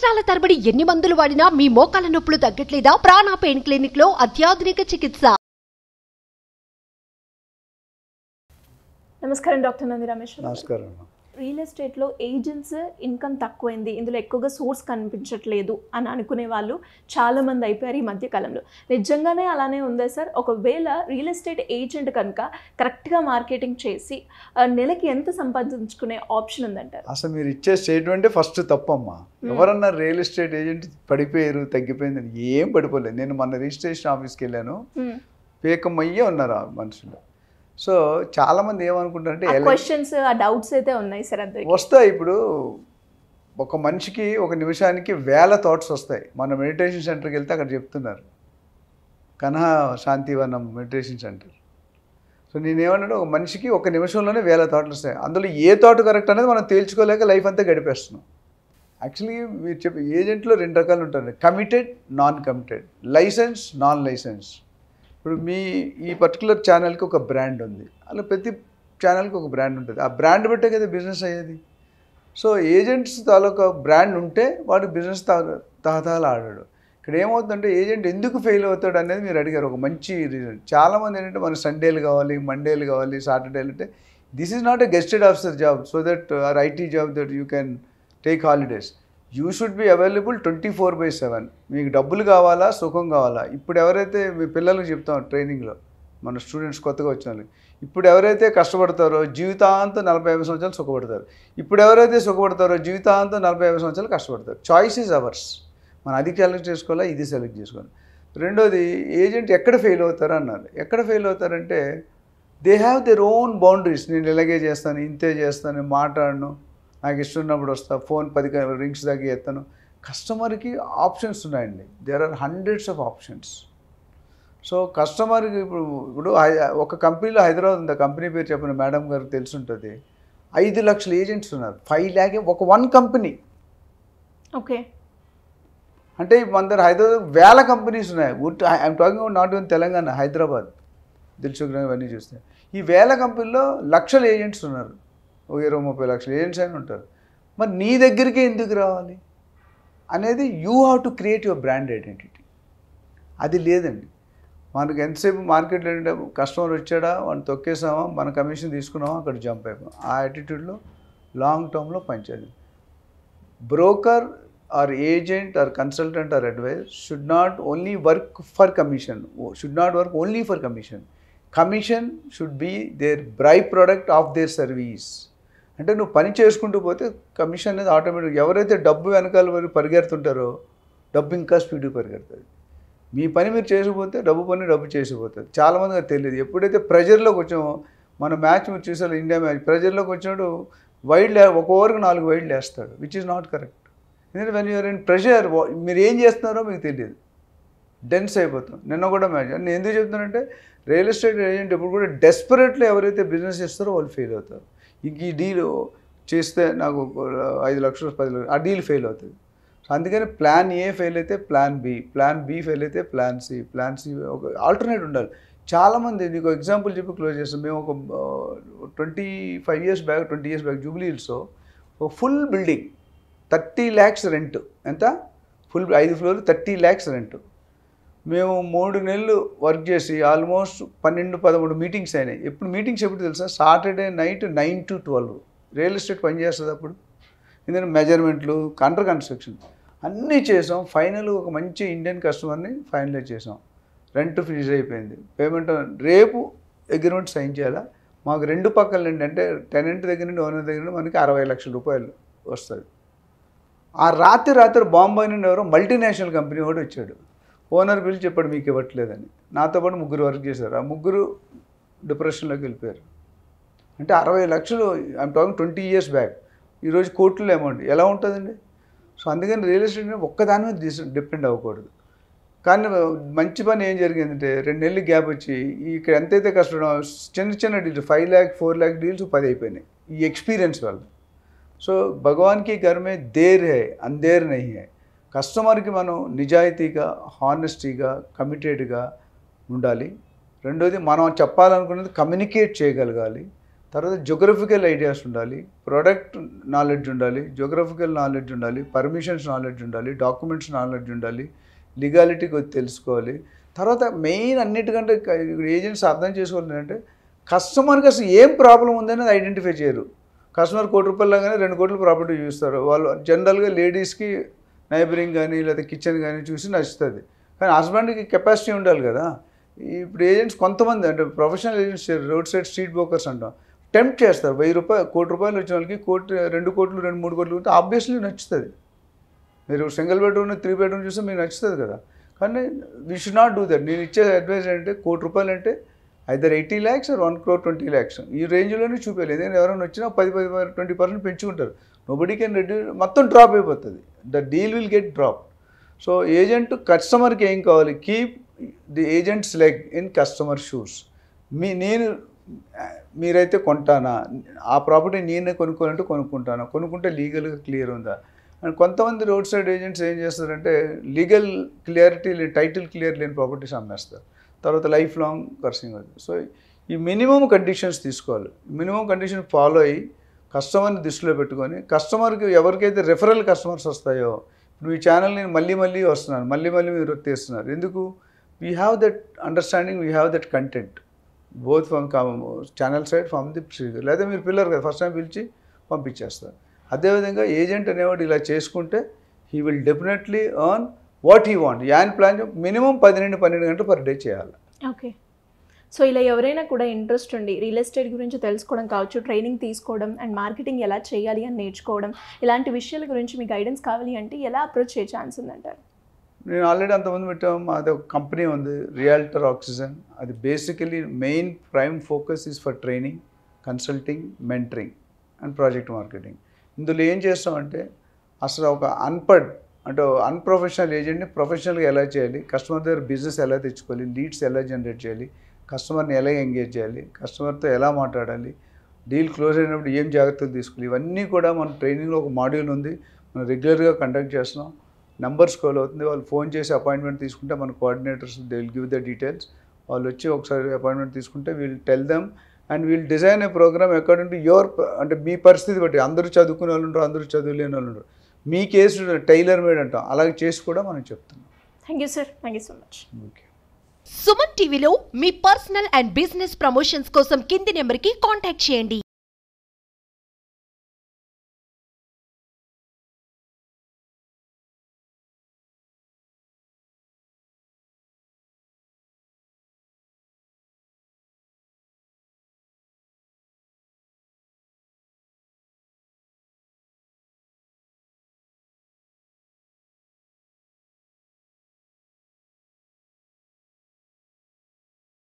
సంవత్సరాల తరబడి ఎన్ని మందులు వాడినా మీ మోకాల నొప్పులు తగ్గట్లేదా ప్రాణ పెయిన్ క్లినిక్ లో అత్యాధునిక చికిత్స నమస్కారం డాక్టర్ నంది రమేష్ నమస్కారం అమ్మా. రియల్ ఎస్టేట్లో ఏజెంట్స్ ఇన్కమ్ తక్కువైంది ఇందులో ఎక్కువగా సోర్స్ కనిపించట్లేదు అని అనుకునే వాళ్ళు చాలామంది అయిపోయారు ఈ మధ్య కాలంలో నిజంగానే అలానే ఉందా సార్ ఒకవేళ రియల్ ఎస్టేట్ ఏజెంట్ కనుక కరెక్ట్గా మార్కెటింగ్ చేసి ఆ, నెలకి ఎంత సంపాదించుకునే ఆప్షన్ ఉందంటారు అసలు మీరు ఇచ్చే స్టేట్మెంటే ఫస్ట్ తప్పమ్మా ఎవరన్నా రియల్ ఎస్టేట్ ఏజెంట్ పడిపోయారు తగ్గిపోయిందని ఏం పడిపోలేదు నేను మొన్న రిజిస్ట్రేషన్ ఆఫీస్కి వెళ్ళాను Hmm. పేకమయ్యే ఉన్నారు ఆ మనుషులు సో చాలామంది ఏమనుకుంటారంటే ఆ ele- క్వశ్చన్స్ ఆ డౌట్స్ అయితే ఉన్నాయి సార్ అందరికి వస్తాయి ఇప్పుడు ఒక మనిషికి ఒక నిమిషానికి వేల థాట్స్ వస్తాయి మన మెడిటేషన్ సెంటర్కి వెళ్తే అక్కడ చెప్తున్నారు Kanha Shantivanam meditation center so నేనేమన్నాడు ఒక మనిషికి ఒక నిమిషంలోనే వేల థాట్లు వస్తాయి అందులో ఏ థాట్ కరెక్ట్ అనేది మనం తేల్చుకోలేక లైఫ్ అంతా గడిపేస్తున్నాం యాక్చువల్లీ మీరు చెప్పి ఏజెంట్లో రెండు రకాలు ఉంటారు committed non committed license non license ఇప్పుడు మీ ఈ పర్టికులర్ ఛానల్కి ఒక బ్రాండ్ ఉంది అలా ప్రతి ఛానల్కి ఒక బ్రాండ్ ఉంటుంది ఆ బ్రాండ్ బట్టే కదా బిజినెస్ అయ్యేది సో ఏజెంట్స్ తాలూకా బ్రాండ్ ఉంటే వాడు బిజినెస్ తా తహతహలు ఆడాడు ఇక్కడ ఏమవుతుందంటే ఏజెంట్ ఎందుకు ఫెయిల్ అవుతాడు అనేది మీరు అడిగారు ఒక మంచి రీజన్ చాలామంది ఏంటంటే మన సండేలు కావాలి మండేలు కావాలి సాటర్డేలు అంటే this is not a gazetted officer job so that are IT job that you can take holidays you should be available twenty four by seven మీకు డబ్బులు కావాలా సుఖం కావాలా ఇప్పుడు ఎవరైతే మీ పిల్లలకు చెప్తాం ట్రైనింగ్లో మన స్టూడెంట్స్ కొత్తగా వచ్చిన వాళ్ళకి ఇప్పుడు ఎవరైతే కష్టపడతారో జీవితాంతం నలభై ఐదు సంవత్సరాలు సుఖపడతారు ఇప్పుడు ఎవరైతే సుఖపడతారో జీవితాంతం నలభై ఐదు సంవత్సరాలు కష్టపడతారు చాయిస్ ఈజ్ అవర్స్ మనం అది సెలెక్ట్ చేసుకోవాలా ఇది సెలెక్ట్ చేసుకోవాలి రెండోది ఏజెంట్ ఎక్కడ ఫెయిల్ అవుతారు అన్నారు ఎక్కడ ఫెయిల్ అవుతారంటే they have their own boundaries నేను ఇలాగే చేస్తాను ఇంతే చేస్తాను మాట్లాడను నాకు ఇష్టం ఉన్నప్పుడు వస్తా ఫోన్ పది రింగ్స్ దాకా ఎత్తాను కస్టమర్కి ఆప్షన్స్ ఉన్నాయండి there are hundreds of options so కస్టమర్కి ఇప్పుడు ఇప్పుడు హై- ఒక కంపెనీలో హైదరాబాద్ ఉంది ఆ కంపెనీ పేరు చెప్పిన మేడం గారికి తెలుసుంటుంది ఐదు లక్షల ఏజెంట్స్ ఉన్నారు ఫైవ్ ల్యాక్ ఒక వన్ కంపెనీ ఓకే అంటే ఇప్పుడు మన దగ్గర హైదరాబాద్ వేల కంపెనీస్ ఉన్నాయి I'm talking not in Telangana Hyderabad Dilsukhnagar ఇవన్నీ చూస్తే ఈ వేల కంపెనీలో లక్షల ఏజెంట్స్ ఉన్నారు ఒక ఇరవై ముప్పై లక్షల ఏజెంట్స్ అయినా ఉంటారు మరి నీ దగ్గరికే ఎందుకు రావాలి అనేది you have to create your brand identity అది లేదండి మనకు ఎంతసేపు మార్కెట్లో ఏంటంటే కస్టమర్ వచ్చాడా వాడిని తొక్కేసామా మన కమిషన్ తీసుకున్నామా అక్కడ జంప్ అయిపోయాం ఆ యాటిట్యూడ్లో లాంగ్ టర్మ్లో పనిచేయాలి broker or agent or consultant or advise should not only work for commission should not work only for commission commission should be their by product of their service అంటే నువ్వు పని చేసుకుంటూ పోతే కమిషన్ అనేది ఆటోమేటిక్ ఎవరైతే డబ్బు వెనకాల వరకు పరిగెడుతుంటారో డబ్బు ఇంకా స్పీడ్గా పరిగెడుతుంది మీ పని మీరు చేసిపోతే డబ్బు పని డబ్బు చేసిపోతుంది చాలామంది అది తెలియదు ఎప్పుడైతే ప్రెజర్లోకి వచ్చామో మన మ్యాచ్ మీరు చూసారు ఇండియా మ్యాచ్ ప్రెజర్లోకి వచ్చినప్పుడు వైడ్ లే ఒక ఓవర్కి నాలుగు వైడ్ లేస్తాడు విచ్ ఈజ్ నాట్ కరెక్ట్ ఎందుకంటే వెన్ యూఆర్ ఇన్ ప్రెషర్ మీరు ఏం చేస్తున్నారో మీకు తెలియదు డెన్స్ అయిపోతాం నిన్న కూడా మ్యాచ్ నేను ఎందుకు చెప్తున్నానంటే రియల్ ఎస్టేట్ ఏజెంట్ ఎప్పుడు కూడా డెస్పరేట్లో ఎవరైతే బిజినెస్ చేస్తారో వాళ్ళు ఫెయిల్ అవుతారు ఇంక ఈ డీల్ చేస్తే నాకు ఒక ఐదు లక్షలు పది లక్షలు ఆ డీల్ ఫెయిల్ అవుతుంది సో అందుకని ప్లాన్ ఏ ఫెయిల్ అయితే plan B plan B fail అయితే ప్లాన్ సి ప్లాన్ సి ఒక ఆల్టర్నేట్ ఉండాలి చాలామంది నీకు ఎగ్జాంపుల్ చెప్పి క్లోజ్ చేస్తాం మేము ఒక twenty five years back twenty years back జూబ్లీ హిల్స్లో ఒక full building thirty lakhs rent ఎంత ఫుల్ ఐదు ఫ్లోర్ థర్టీ ల్యాక్స్ రెంట్ మేము మూడు నెలలు వర్క్ చేసి ఆల్మోస్ట్ పన్నెండు పదమూడు మీటింగ్స్ అయినాయి ఎప్పుడు మీటింగ్స్ ఎప్పుడు తెలుసా Saturday night nine to twelve real estate పనిచేస్తుంది అప్పుడు ఎందుకంటే మెజర్మెంట్లు అండర్ కన్స్ట్రక్షన్ అన్నీ చేసాం ఫైనల్ ఒక మంచి ఇండియన్ కస్టమర్ని ఫైనలైజ్ చేసాం రెంట్ ఫినిష్ అయిపోయింది పేమెంట్ రేపు అగ్రిమెంట్ సైన్ చేయాలా మాకు రెండు పక్కల నుండి అంటే టెనెంట్ దగ్గర నుండి ఓనర్ దగ్గర నుండి మనకి అరవై లక్షల రూపాయలు వస్తుంది ఆ రాత్రి రాత్రి బాంబే నుండి ఎవరో మల్టీనేషనల్ కంపెనీ కూడా వచ్చాడు ఓనర్ బిల్ చెప్పాడు మీకు ఇవ్వట్లేదని నాతో పాటు ముగ్గురు వర్క్ చేశారు ఆ ముగ్గురు డిప్రెషన్లోకి వెళ్ళిపోయారు అంటే అరవై లక్షలు I'm talking twenty years back ఈరోజు కోట్లలో అమౌంట్ ఎలా ఉంటుందండి సో అందుకని రియల్ ఎస్టేట్ మీద ఒక్కదాని మీద డిస్- డిపెండ్ అవ్వకూడదు కానీ మంచి పని ఏం జరిగిందంటే రెండు నెలలు గ్యాప్ వచ్చి ఇక్కడ ఎంతైతే కష్టపడో చిన్న చిన్న deals five lakh four lakh deals పది అయిపోయినాయి ఈ ఎక్స్పీరియన్స్ వల్ల సో భగవాన్కి घर में దేర్ హై అందేర్ నహి హై కస్టమర్కి మనం నిజాయితీగా హానెస్టీగా కమిటెడ్గా ఉండాలి రెండోది మనం చెప్పాలనుకున్నది కమ్యూనికేట్ చేయగలగాలి తర్వాత జోగ్రఫికల్ ఐడియాస్ ఉండాలి ప్రోడక్ట్ నాలెడ్జ్ ఉండాలి జోగ్రఫికల్ నాలెడ్జ్ ఉండాలి పర్మిషన్స్ నాలెడ్జ్ ఉండాలి డాక్యుమెంట్స్ నాలెడ్జ్ ఉండాలి లీగాలిటీ కొద్ది తెలుసుకోవాలి తర్వాత మెయిన్ అన్నిటికంటే ఏజెంట్స్ అర్థం చేసుకోవాలి అంటే కస్టమర్కి అసలు ఏం ప్రాబ్లం ఉందనేది ఐడెంటిఫై చేయరు కస్టమర్ కోటి రూపాయలు లాగానే రెండు కోట్ల ప్రాపర్టీ చూస్తారు వాళ్ళు జనరల్గా లేడీస్కి నైబరింగ్ కానీ లేదా కిచెన్ కానీ చూసి నచ్చుతుంది కానీ హస్బెండ్కి కెపాసిటీ ఉండాలి కదా ఇప్పుడు ఏజెంట్స్ కొంతమంది అంటే professional agents road side street brokers అంటాం టెంప్ట్ చేస్తారు వెయ్యి రూపాయలు కోటి రూపాయలు వచ్చిన వాళ్ళకి కోటి రెండు కోట్లు రెండు మూడు కోట్లు ఉంటే ఆబ్వియస్లీ నచ్చుతుంది మీరు సింగిల్ బెడ్రూమ్ త్రీ బెడ్రూమ్ చూస్తే మీకు నచ్చుతుంది కదా కానీ we should not do that నేను ఇచ్చే అడ్వైస్ అంటే కోటి రూపాయలు అంటే either eighty lakhs or one crore twenty lakhs ఈ రేంజ్లోనే చూపించాలి ఎందుకంటే ఎవరైనా వచ్చినా పది పది ట్వంటీ పర్సెంట్ పెంచుకుంటారు నోబడి కెన్ రెడ్యూస్ మొత్తం డ్రాప్ అయిపోతుంది the deal will get drop so agent కస్టమర్కి ఏం కావాలి keep the agents leg in customer shoes మీ నేను మీరైతే కొంటానా ఆ ప్రాపర్టీ నేనే కొనుక్కోవాలంటే కొనుక్కుంటానా కొనుక్కుంటే లీగల్గా క్లియర్ ఉందా అండ్ కొంతమంది రోడ్ సైడ్ ఏజెంట్స్ ఏం చేస్తారంటే లీగల్ క్లియారిటీ టైటిల్ క్లియర్ లేని ప్రాపర్టీస్ అమ్మేస్తారు తర్వాత లైఫ్ లాంగ్ కర్సింగ్ అవుతుంది సో ఈ మినిమం కండిషన్స్ తీసుకోవాలి మినిమం కండిషన్ ఫాలో అయ్యి కస్టమర్ని దృష్టిలో పెట్టుకొని కస్టమర్కి ఎవరికైతే రెఫరల్ కస్టమర్స్ వస్తాయో ఇప్పుడు మీ ఛానల్ నేను మళ్ళీ మళ్ళీ వస్తున్నాను మళ్ళీ మళ్ళీ మీరు తీస్తున్నారు ఎందుకు we have that understanding we have that content both from channel side from the లేదా మీరు పిల్లలు కదా ఫస్ట్ టైం పిలిచి పంపించేస్తారు అదేవిధంగా ఏజెంట్ అనేవాడు ఇలా చేసుకుంటే he will definitely earn what he want an plan minimum పది నుండి పన్నెండు గంటలు పర్ డే చేయాలి ఓకే సో ఇలా ఎవరైనా కూడా ఇంట్రెస్ట్ ఉండి రియల్ ఎస్టేట్ గురించి తెలుసుకోవడం కావచ్చు ట్రైనింగ్ తీసుకోవడం అండ్ మార్కెటింగ్ ఎలా చేయాలి అని నేర్చుకోవడం ఇలాంటి విషయాల గురించి మీ గైడెన్స్ కావాలి అంటే ఎలా అప్రోచ్ చేయ ఛాన్స్ ఉందంటారు నేను ఆల్రెడీ అంతమంది పెట్టాము అది ఒక కంపెనీ ఉంది రియాల్టర్ ఆక్సిజన్ అది basically main prime focus is for training consulting mentoring and project marketing ఇందులో ఏం చేస్తామంటే అసలు ఒక అన్పడ్ అంటే అన్ప్రొఫెషనల్ ఏజెంట్ని ప్రొఫెషనల్గా ఎలా చేయాలి కస్టమర్ దగ్గర బిజినెస్ ఎలా తెచ్చుకోవాలి లీడ్స్ ఎలా జనరేట్ చేయాలి కస్టమర్ని ఎలా ఎంగేజ్ చేయాలి కస్టమర్తో ఎలా మాట్లాడాలి డీల్ క్లోజ్ అయినప్పుడు ఏం జాగ్రత్తలు తీసుకోవాలి ఇవన్నీ కూడా మన ట్రైనింగ్లో ఒక మాడ్యూల్ ఉంది మనం రెగ్యులర్గా కండక్ట్ చేస్తున్నాం నెంబర్స్ కాల్ అవుతుంది వాళ్ళు ఫోన్ చేసి అపాయింట్మెంట్ తీసుకుంటే మన coordinators they will give the details వాళ్ళు వచ్చి ఒకసారి అపాయింట్మెంట్ తీసుకుంటే we'll tell them and we'll design a program according to your అంటే మీ పరిస్థితి బట్టి అందరూ చదువుకునే వాళ్ళు ఉండరు అందరూ చదువులేని వాళ్ళు ఉండరు మీ కేసు టైలర్ మేడ్ అంటాం అలాగే చేసి కూడా మనం చెప్తున్నాం thank you sir thank you so much okay Suman టీవీలో మీ పర్సనల్ అండ్ బిజినెస్ ప్రమోషన్స్ కోసం కింది నెంబర్కి కాంటాక్ట్ చేయండి